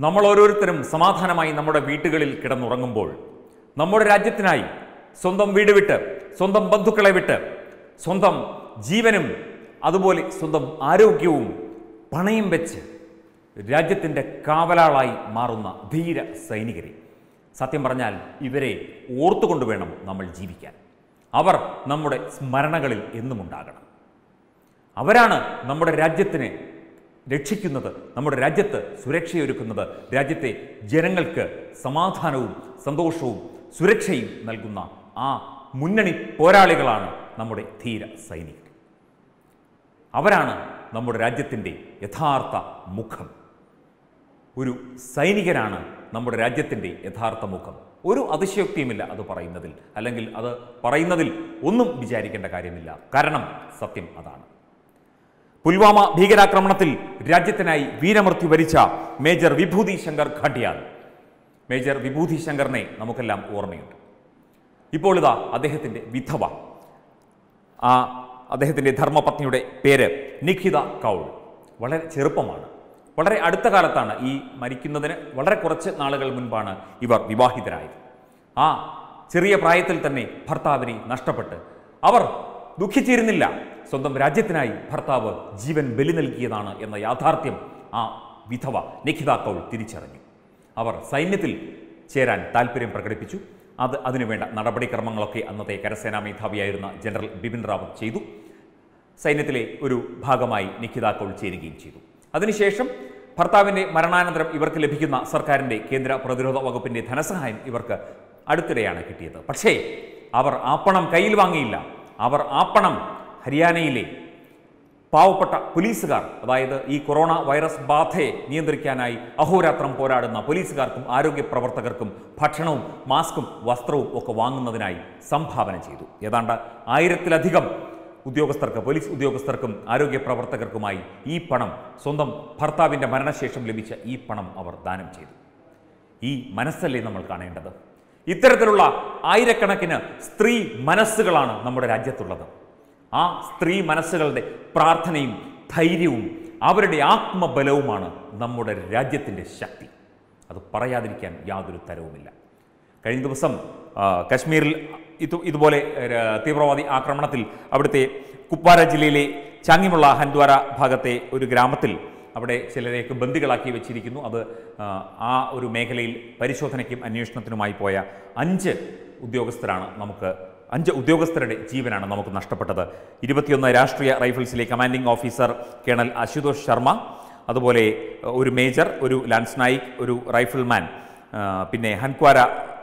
നമ്മൾ ഓരോരുത്തരും സമാധാനമായി നമ്മുടെ വീട്ടുകളിൽ കിടന്നുറങ്ങുമ്പോൾ നമ്മുടെ രാജ്യത്തിനായി സ്വന്തം വീട് വിട്ട് സ്വന്തം ബന്ധുക്കളെ വിട്ട് സ്വന്തം ജീവനും അതുപോലെ സ്വന്തം ആരോഗ്യവും പണയം വെച്ച് രാജ്യത്തിൻ്റെ കാവലാളായി മാറുന്ന ധീര സൈനികരെ സത്യം പറഞ്ഞാൽ ഇവരെ ഓർത്തുകൊണ്ട് വേണം നമ്മൾ ജീവിക്കാൻ അവർ നമ്മുടെ സ്മരണകളിൽ എന്നും ഉണ്ടാകണം അവരാണ് നമ്മുടെ രാജ്യത്തിനെ രക്ഷിക്കുന്നത് നമ്മുടെ രാജ്യത്ത് സുരക്ഷയൊരുക്കുന്നത് രാജ്യത്തെ ജനങ്ങൾക്ക് സമാധാനവും സന്തോഷവും സുരക്ഷയും നൽകുന്ന ആ മുന്നണി പോരാളികളാണ് നമ്മുടെ ധീര സൈനികർ അവരാണ് നമ്മുടെ രാജ്യത്തിൻ്റെ യഥാർത്ഥ മുഖം ഒരു സൈനികനാണ് നമ്മുടെ രാജ്യത്തിൻ്റെ യഥാർത്ഥ മുഖം ഒരു അതിശയോക്തിയുമില്ല അത് പറയുന്നതിൽ അല്ലെങ്കിൽ അത് പറയുന്നതിൽ ഒന്നും വിചാരിക്കേണ്ട കാര്യമില്ല കാരണം സത്യം അതാണ് പുൽവാമ ഭീകരാക്രമണത്തിൽ രാജ്യത്തിനായി വീരമൃത്യു വരിച്ച മേജർ വിഭൂതി ശങ്കർ ഖാട്ടിയാൽ മേജർ വിഭൂതി ശങ്കറിനെ നമുക്കെല്ലാം ഓർമ്മയുണ്ട് ഇപ്പോൾ ഇതാ അദ്ദേഹത്തിൻ്റെ വിധവ ആ അദ്ദേഹത്തിൻ്റെ ധർമ്മപത്നിയുടെ പേര് നിഖിത കൗൾ വളരെ ചെറുപ്പമാണ് വളരെ അടുത്ത കാലത്താണ് ഈ മരിക്കുന്നതിന് വളരെ കുറച്ച് നാളുകൾ മുൻപാണ് ഇവർ വിവാഹിതരായത് ആ ചെറിയ പ്രായത്തിൽ തന്നെ ഭർത്താവിനെ നഷ്ടപ്പെട്ട് അവർ ദുഃഖിച്ചിരുന്നില്ല സ്വന്തം രാജ്യത്തിനായി ഭർത്താവ് ജീവൻ ബലി നൽകിയതാണ് എന്ന യാഥാർത്ഥ്യം ആ വിധവ നിഖിത കൗൾ തിരിച്ചറിഞ്ഞു അവർ സൈന്യത്തിൽ ചേരാൻ താല്പര്യം പ്രകടിപ്പിച്ചു അത് അതിനുവേണ്ട നടപടിക്രമങ്ങളൊക്കെ അന്നത്തെ കരസേനാ മേധാവിയായിരുന്ന ജനറൽ ബിപിൻ റാവത്ത് ചെയ്തു സൈന്യത്തിലെ ഒരു ഭാഗമായി നിഖിത കൗൾ ചേരുകയും ചെയ്തു അതിനുശേഷം ഭർത്താവിൻ്റെ മരണാനന്തരം ഇവർക്ക് ലഭിക്കുന്ന സർക്കാരിൻ്റെ കേന്ദ്ര പ്രതിരോധ വകുപ്പിൻ്റെ ധനസഹായം ഇവർക്ക് അടുത്തിടെയാണ് കിട്ടിയത് പക്ഷേ അവർ ആ പണം കയ്യിൽ വാങ്ങിയില്ല അവർ ആ പണം ഹരിയാനയിലെ പാവപ്പെട്ട പോലീസുകാർ അതായത് ഈ കൊറോണ വൈറസ് ബാധയെ നിയന്ത്രിക്കാനായി അഹോരാത്രം പോരാടുന്ന പോലീസുകാർക്കും ആരോഗ്യ പ്രവർത്തകർക്കും ഭക്ഷണവും മാസ്കും വസ്ത്രവും ഒക്കെ വാങ്ങുന്നതിനായി സംഭാവന ചെയ്തു ഏതാണ്ട് ആയിരത്തിലധികം ഉദ്യോഗസ്ഥർക്ക് പോലീസ് ഉദ്യോഗസ്ഥർക്കും ആരോഗ്യ പ്രവർത്തകർക്കുമായി ഈ പണം സ്വന്തം ഭർത്താവിൻ്റെ മരണശേഷം ലഭിച്ച ഈ പണം അവർ ദാനം ചെയ്തു ഈ മനസ്സല്ലേ നമ്മൾ കാണേണ്ടത് ഇത്തരത്തിലുള്ള ആയിരക്കണക്കിന് സ്ത്രീ മനസ്സുകളാണ് നമ്മുടെ രാജ്യത്തുള്ളത് ആ സ്ത്രീ മനസ്സുകളുടെ പ്രാർത്ഥനയും ധൈര്യവും അവരുടെ ആത്മബലവുമാണ് നമ്മുടെ രാജ്യത്തിൻ്റെ ശക്തി അത് പറയാതിരിക്കാൻ യാതൊരു തരവുമില്ല കഴിഞ്ഞ ദിവസം ആ, കശ്മീരിൽ ഇത് ഇതുപോലെ ആ, തീവ്രവാദി ആക്രമണത്തിൽ അവിടുത്തെ കുപ്വാര ജില്ലയിലെ ചാങ്ങിമുള്ള ഹൻദ്വാര ഭാഗത്തെ ഒരു ഗ്രാമത്തിൽ അവിടെ ചിലരെയൊക്കെ ബന്ദികളാക്കി വെച്ചിരിക്കുന്നു അത് ആ, ആ ഒരു മേഖലയിൽ പരിശോധനയ്ക്കും അന്വേഷണത്തിനുമായി പോയ അഞ്ച് ഉദ്യോഗസ്ഥരാണ് നമുക്ക് അഞ്ച് ഉദ്യോഗസ്ഥരുടെ ജീവനാണ് നമുക്ക് നഷ്ടപ്പെട്ടത് ഇരുപത്തിയൊന്ന് രാഷ്ട്രീയ റൈഫിൾസിലെ commanding officer colonel Ashutosh Sharma അതുപോലെ അഹ്, ഒരു മേജർ ഒരു ലാൻസ് നായിക് ഒരു റൈഫിൾമാൻ ആ, പിന്നെ ഹൻക്വാര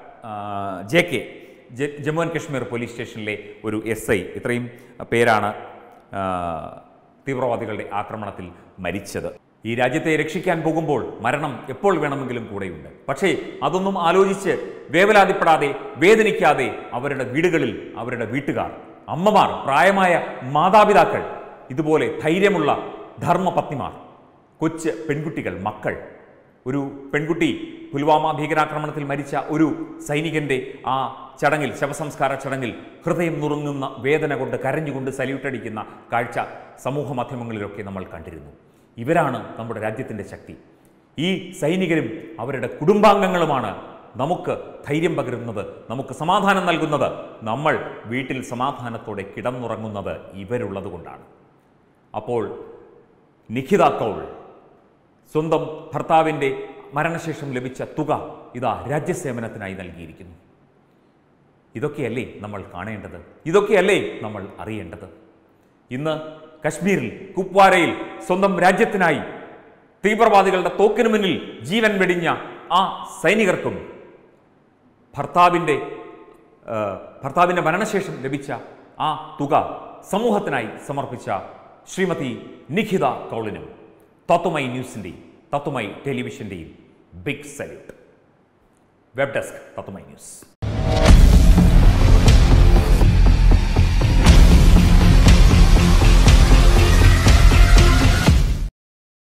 ജെ കെ ജ- ജമ്മു ആൻഡ് കശ്മീർ പോലീസ് സ്റ്റേഷനിലെ ഒരു എസ് ഐ ഇത്രയും പേരാണ് ആ, തീവ്രവാദികളുടെ ആക്രമണത്തിൽ മരിച്ചത് ഈ രാജ്യത്തെ രക്ഷിക്കാൻ പോകുമ്പോൾ മരണം എപ്പോൾ വേണമെങ്കിലും കൂടെയുണ്ട് പക്ഷേ അതൊന്നും ആലോചിച്ച് വേവലാതിപ്പെടാതെ വേദനിക്കാതെ അവരുടെ വീടുകളിൽ അവരുടെ വീട്ടുകാർ അമ്മമാർ പ്രായമായ മാതാപിതാക്കൾ ഇതുപോലെ ധൈര്യമുള്ള ധർമ്മപത്നിമാർ കൊച്ച് പെൺകുട്ടികൾ മക്കൾ ഒരു പെൺകുട്ടി പുൽവാമ ഭീകരാക്രമണത്തിൽ മരിച്ച ഒരു സൈനികന്റെ ആ ചടങ്ങിൽ ശവസംസ്കാര ചടങ്ങിൽ ഹൃദയം നുറുങ്ങുന്ന വേദന കൊണ്ട് കരഞ്ഞുകൊണ്ട് സല്യൂട്ടടിക്കുന്ന കാഴ്ച സമൂഹ മാധ്യമങ്ങളിലൊക്കെ നമ്മൾ കണ്ടിരുന്നു ഇവരാണ് നമ്മുടെ രാജ്യത്തിൻ്റെ ശക്തി ഈ സൈനികരും അവരുടെ കുടുംബാംഗങ്ങളുമാണ് നമുക്ക് ധൈര്യം പകരുന്നത് നമുക്ക് സമാധാനം നൽകുന്നത് നമ്മൾ വീട്ടിൽ സമാധാനത്തോടെ കിടന്നുറങ്ങുന്നത് ഇവരുള്ളത് കൊണ്ടാണ് അപ്പോൾ നിഖിത കൗൾ സ്വന്തം ഭർത്താവിൻ്റെ മരണശേഷം ലഭിച്ച തുക ഇതാ രാജ്യസേവനത്തിനായി നൽകിയിരിക്കുന്നു ഇതൊക്കെയല്ലേ നമ്മൾ കാണേണ്ടത് ഇതൊക്കെയല്ലേ നമ്മൾ അറിയേണ്ടത് ഇന്ന് കശ്മീരിൽ കുപ്വാരയിൽ സ്വന്തം രാജ്യത്തിനായി തീവ്രവാദികളുടെ തോക്കിനു മുന്നിൽ ജീവൻ വെടിഞ്ഞ ആ സൈനികർക്കും ഭർത്താവിൻ്റെ ആ, ഭർത്താവിൻ്റെ മരണശേഷം ലഭിച്ച ആ തുക സമൂഹത്തിനായി സമർപ്പിച്ച ശ്രീമതി നിഖിത കൗളിനും തത്തുമൈ ന്യൂസിൻ്റെയും തത്തുമൈ ടെലിവിഷൻ്റെയും big salute web desk Thathumai news